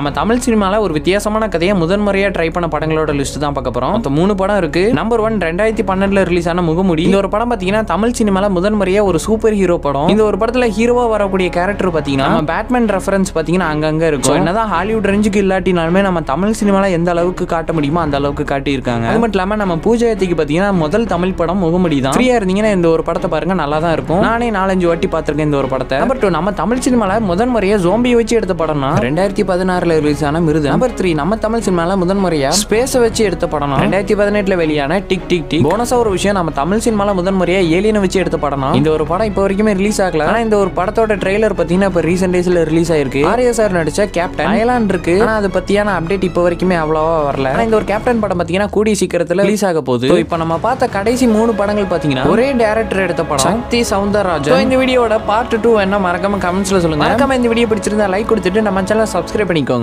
நம்ம தமிழ் சினிமால ஒரு வித்தியாசமான கதையை முதன்முறையா ட்ரை பண்ண படங்களோட லிஸ்ட் தான் பார்க்க போறோம் மொத்தம் மூணு படம் இருக்கு நம்பர் ஒன் ரெண்டாயிரத்தி பன்னெண்டுல ரிலீஸ் ஆன முகமுடி இந்த ஒரு படம் பாத்தீங்கன்னா தமிழ் சினிமால முதன்முறையா ஒரு சூப்பர் ஹீரோ படம் இந்த ஒரு படத்துல ஹீரோவா வரக்கூடிய கேரக்டர் பாத்தீங்கன்னா நம்ம பேட்மேன் ரெஃபரன்ஸ் பாத்தீங்கன்னா அங்கங்க இருக்கும் என்னதான் ஹாலிவுட் ரேஞ்சுக்கு இல்லாட்டினாலுமே நம்ம தமிழ் சினிமால எந்த அளவுக்கு காட்ட முடியுமோ அந்த அளவுக்கு காட்டியிருக்காங்க அது மட்டும் இல்லாம நம்ம பூஜையத்துக்கு பாத்தீங்கன்னா முதல் தமிழ் படம் முகமுடி தான் ஃப்ரீயா இருந்தீங்கன்னா இந்த ஒரு படத்தை பாருங்க நல்லா தான் இருக்கும் நானே நாலஞ்சு வாட்டி பார்த்திருக்கேன் இந்த ஒரு படத்தை நம்பர் டூ நம்ம தமிழ் சினிமால முதன் முறையா ஜோம்பி வச்சு எடுத்த படம்னா ரெண்டாயிரத்தி பதினாறுல ரிலீஸ் ஆன மிருது நம்பர் த்ரீ நம்ம தமிழ் சினிமால முதன் முறையா ஸ்பேஸ வச்சு எடுத்த படம் ரெண்டாயிரத்தி பதினெட்டுல வெளியான டிக் டிக் டிக் போனஸா ஒரு விஷயம் நம்ம தமிழ் சினிமால முதன் முறையா ஏலியனை வச்சு எடுத்த படம் இந்த ஒரு படம் இப்போ வரைக்குமே ரிலீஸ் ஆகல ஆனா இந்த ஒரு படத்தோட ட்ரெய்லர் பாத்தீங்கன்னா இப்போ ரீசெண்ட் டேஸ்ல ரிலீஸ் ஆயிருக்கு ஆர்யா சார் நடிச்ச கேப்டன் அயலான் இருக்கு ஆனா அதை பத்தியான அப்டேட் இப்போ வரைக்குமே அவ்வளவா வரல ஆனா இந்த ஒரு கேப்டன் படம் பாத்தீங்கன்னா கூடிய சீக்கிரத்துல ரிலீஸ் ஆக போகுது So, இப்போ நம்ம பார்த்த கடைசி மூணு படங்கள் பாத்தீங்கன்னா ஒரே டேரக்டர் எடுத்த படம் சக்தி சவுந்தரராஜன் So, இந்த வீடியோட பார்ட் டூ என்ன மறக்காம கமெண்ட்ஸ்ல சொல்லுங்க மறக்காம இந்த வீடியோ பிடிச்சிருந்தா லைக் கொடுத்துட்டு நம்ம சேனல் சப்ஸ்கிரைப் பண்ணிக்கோங்க